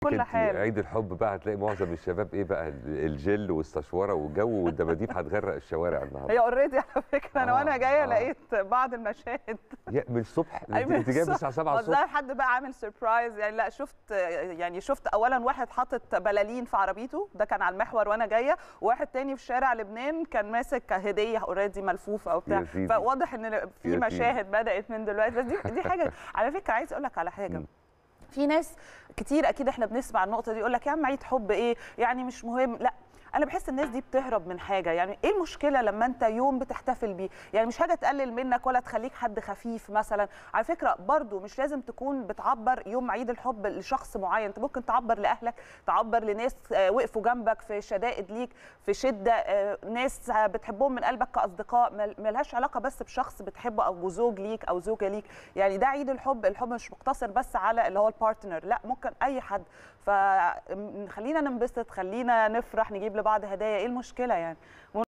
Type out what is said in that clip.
كل انت حال عيد الحب بقى هتلاقي معظم الشباب ايه بقى الجل والستشوره والجو والدباديب هتغرق الشوارع النهارده هي اوريدي على فكره انا آه، وانا جايه آه. لقيت بعض المشاهد يا من الصبح أي انت من انت جايب الصبح. الساعه 7 والله الصبح حد بقى عامل سربرايز يعني لا شفت يعني شفت اولا واحد حاطط بلالين في عربيته ده كان على المحور وانا جايه وواحد تاني في شارع لبنان كان ماسك هديه اوريدي ملفوفه او بتاع يا سيدي. فواضح ان يا في سيدي. مشاهد بدات من دلوقتي بس دي دي حاجه على فكره عايز اقول لك على حاجه مم. في ناس كتير اكيد احنا بنسمع النقطه دي يقول لك يا عم عيد حب ايه يعني مش مهم لا انا بحس الناس دي بتهرب من حاجه يعني ايه المشكله لما انت يوم بتحتفل بيه يعني مش حاجه تقلل منك ولا تخليك حد خفيف مثلا على فكره برضو مش لازم تكون بتعبر يوم عيد الحب لشخص معين انت ممكن تعبر لاهلك تعبر لناس آه، وقفوا جنبك في شدائد ليك في شده آه، ناس آه، بتحبهم من قلبك كاصدقاء مل- ملهاش علاقه بس بشخص بتحبه او زوج ليك او زوجه ليك يعني ده عيد الحب الحب مش مقتصر بس على اللي هو البارتنر لا ممكن اي حد فخلينا ننبسط خلينا نفرح نجيب لبعض هدايا ايه المشكله يعني